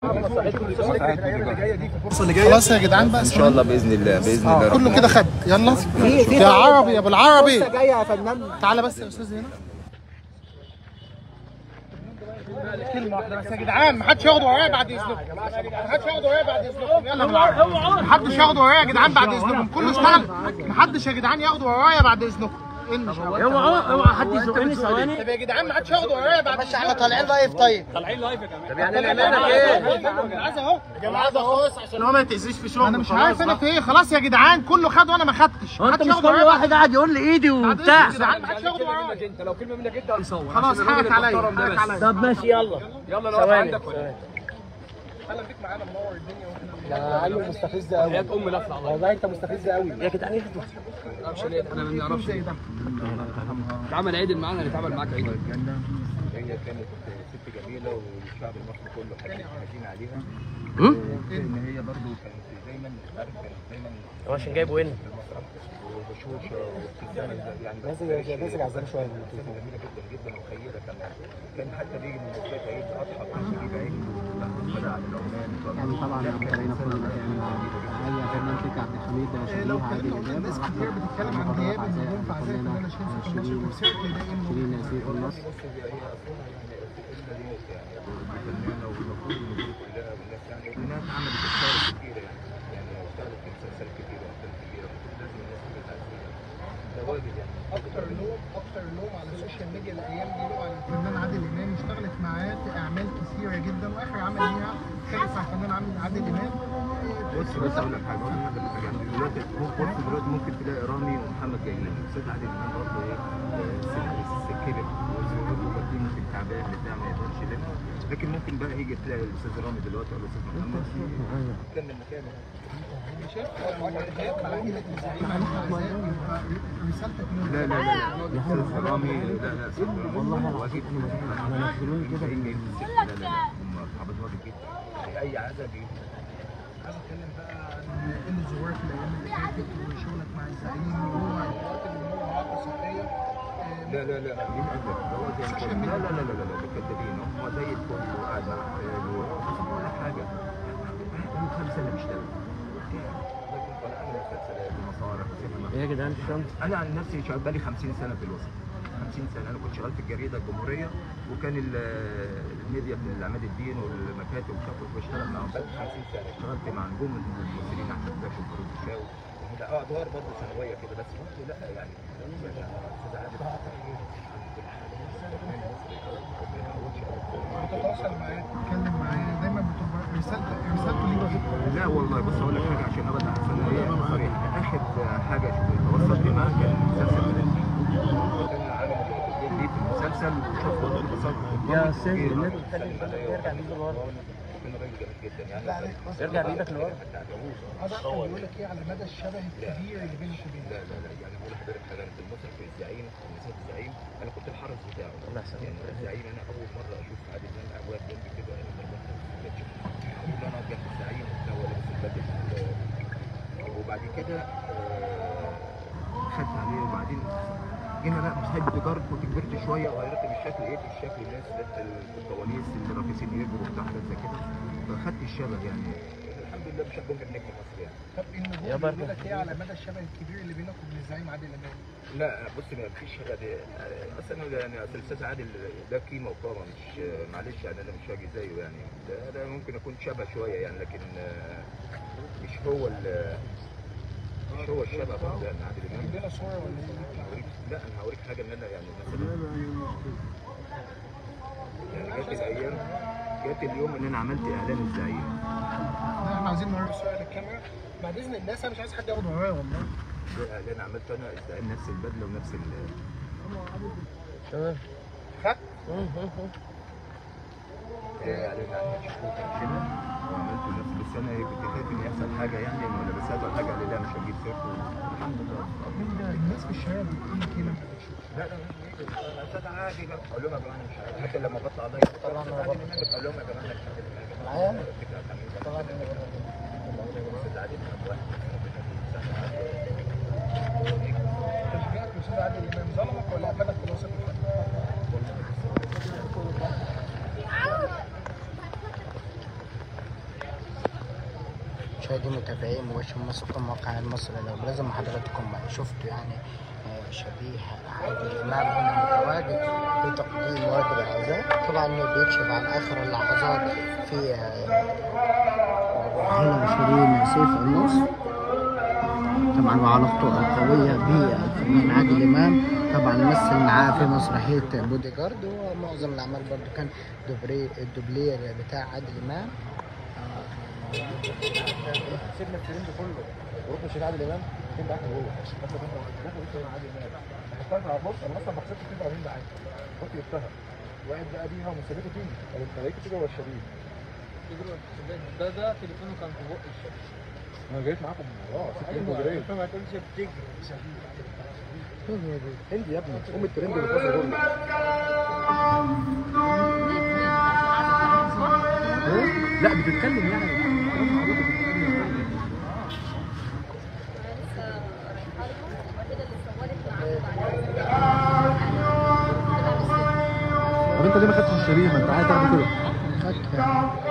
خلاص يا جدعان بقى ان شاء الله باذن الله باذن الله كله كده خد يلا يا عربي يا ابو العربي جايه يا فنان تعالى بس يا استاذ هنا كلمة واحدة بس يا جدعان محدش ياخد ورايا بعد اذنكم محدش ياخد ورايا بعد اذنكم يلا بالعربي محدش ياخد ورايا يا جدعان بعد اذنكم كله اشتغل محدش يا جدعان ياخد ورايا بعد اذنكم اوعى اوعى حد يزقني ثواني طب يا جدعان ما حدش ياخد ورايا بعد مش احنا طالعين لايف طيب طالعين لايف يا كمان طب يعني الامانه ايه؟ عايز اهو يا جماعه عايز خالص عشان هو ما يتاذيش في شغل انا مش عارف انا في ايه خلاص يا جدعان كله خد وانا ما خدتش انت مش كل واحد قاعد يقول لي ايدي وبتاع يا جدعان ما حدش ياخد ورايا انت لو كلمه منك انت هنصور خلاص حقك عليا حقك عليا طب ماشي يلا يلا لو عندك اهلا بيك معانا منور الدنيا يا علي مستفز قوي حياه ام لفه والله انت مستفز قوي يا جدعان ايه معرفش ليه احنا ما بنعرفش اتعمل عدل معانا اللي اتعمل معاك عدل هي كانت ست جميله والشعب المصري كله حزين عليها هم؟ ان هي برضو كانت دايما عارف كانت دايما هو عشان جايبه هنا وبشوشه وابتسامه يعني نازل نازل عزام شويه من ابتسامه جميله جدا جدا وخيره كمان كان حتى بيجي من مناسبات عيد الاضحى كان يجيب عيد بدأ على العمان يعني طبعا ابتدينا في المكان هي برنامج عبد الحميد لو شبيه عادل اتكلمنا امام ناس كتير بتتكلم عن غياب النجوم في عزاء الفنانه شيرين في 12 كونسيرت دائم شيرين ياسين في النص بص هي هي اصلا يعني الا اليوم يعني الفنانه والمفروض النجوم كلها والناس يعني انها اتعملت اشتغلت كتير يعني يعني اشتغلت في مسلسلات كتير وافلام كتيره لازم الناس تبقى تعزيها ده واجب يعني اكتر لوم اكتر لوم على السوشيال ميديا الايام دي لوم على الفنان عادل امام اشتغلت معاه في اعمال كثيره جدا واخر عمل ليها خالص على الفنان عامل عادل امام بص بس اقول لك حاجه اقول لك حاجه يعني دلوقتي بص دلوقتي ممكن تلاقي رامي ومحمد جايين الاستاذ عادل امام برضه ايه آه، كبر وبعدين ممكن تعبان بتاع ما يقدرش يلف لكن ممكن بقى يجي تلاقي الاستاذ رامي دلوقتي ولا الاستاذ محمد كان مكانه رسالتك لا لا لا الاستاذ رامي لا لا استاذ رامي واجب كده لا لا لا هم اصحاب الواجب جدا اي عزا بيجي عايز اتكلم بقى عن قله الزوار في الايام اللي فاتت وشغلك مع الزعيم وهو الوقت اللي هو معاقه صحيه آه، لا لا لا مين قال لك؟ ده هو زي الفل. لا لا لا لا لا لا ده كدابين هم زي الفل وقاعد مع عياله بس بقول لك حاجه هم خمس سنه بيشتغل لكن طالع من مسلسلات ومسارح وسينما ايه يا جدعان الشنطه انا عن نفسي شغال بقالي 50 سنه في الوسط 50 سنه انا كنت شغال في الجريده الجمهوريه وكان ال- الميديا في عماد الدين والمكاتب ومش عارف كنت بشتغل معاهم بقالي 50 سنه اشتغلت مع نجوم الممثلين احمد باشا وفاروق الشاوي لا اه ادوار برضه ثانويه كده بس برضه لا يعني استاذ عادل بتتواصل معاه بتتكلم معاه دايما بتبقى رسالتك رسالته ليك لا والله بص اقول لك حاجه عشان ابدا احسن هي صريح اخر حاجه تواصلت معاه كان مسلسل بلدي كان عامل الدور دي في المسلسل وشوف والله اتصلت يا سيدي، الناس يرجع ليك لورا. كان راجل جميل جدا يعني ارجع بايدك لورا عايز اعرف كان بيقول لك ايه على مدى الشبه الكبير اللي بينك لا وبينه لا لا يعني بقول لحضرتك حاجه انا في المسرح في الزعيم نسيت الزعيم انا كنت الحرس بتاعه الله يحسن يعني الزعيم انا اول مره اشوف عادل امام قاعد واقف جنبي كده انا ما كنتش اقول انا جنب الزعيم وبتاع ولا لابس البدله وبعد كده آه، خدت عليه وبعدين جينا بقى مش حابب تجارب كنت كبرت شويه وغيرت من الشكل ايه في الشكل الناس لقيت الكواليس اللي راقصين يجروا وبتاع حاجات زي كده فخدت الشبه يعني الحمد لله مش هكون نجم مصر يعني طب النجوم يا برضه. بيقول لك ايه على مدى الشبه الكبير اللي بينك وبين الزعيم عادل امام لا بص ما فيش حاجه دي بس انا يعني اصل الاستاذ عادل ده قيمه وقامه مش معلش يعني انا مش هاجي زيه يعني ده, ده ممكن اكون شبه شويه يعني لكن آه، مش هو ال- مش هو الشبه برضه يعني عادل امام عندنا صوره ولا ايه؟ هوريك- لا انا هوريك حاجه ان انا يعني مثلا يعني جت الايام جت اليوم ان انا عملت اعلان الزعيم لا احنا عايزين نوري الصوره للكاميرا بعد اذن الناس انا مش عايز حد ياخد ورايا والله ده اعلان عملته انا الزعيم نفس البدله ونفس ال تمام خدت اعلان عن شكوك كده وعملته نفس بس انا إيه كنت خايف ان يحصل حاجه يعني من لبسات ولا حاجه قال لي لا مش هجيب سيرته الحمد لله الناس في الشارع بتقول لك ايه لما بتشوف لا لا لا استاذ عادي بقى اقول لهم يا جماعه انا مش عارف حتى لما بطلع ضيف طبعا انا اقول لهم يا جماعه انا مش عارف معايا طبعا استاذ عادل انا واحد تشجيعك لاستاذ عادل امام ظلمك ولا افادك في الوسط الفني؟ مشاهدي متابعي مباشر مصر في موقع مصر لو لازم حضراتكم شفتوا يعني آه، شبيه عادل إمام هنا متواجد بتقديم واجب العزاء طبعا بيكشف عن آخر اللحظات في آه، هنا مشاهدين سيف النصر طبعا وعلاقته القوية بالفنان عادل إمام طبعا مثل معاه في مسرحية بودي جارد ومعظم الأعمال برضو كان دوبري الدوبلير بتاع عادل إمام سيبنا الترند كله وروح نشيل عادل امام فين بقى هو روح روح روح عادل امام هتطلع بص انا اصلا ما حسبتش كده مين ده عادي رحت جبتها وقعد بقى بيها ومسكته تيجي طب انت لقيت كده ولا الشديد ده ده تليفونه كان في بق الشباب انا جيت معاكم اه سبت المديرين ما تقولش بتجري انت يا ابني قوم الترند اللي فاضل كله إيه؟ لا بتتكلم يعني طب انت ليه ما خدتش الشريحه انت عايز تعمل كده خدت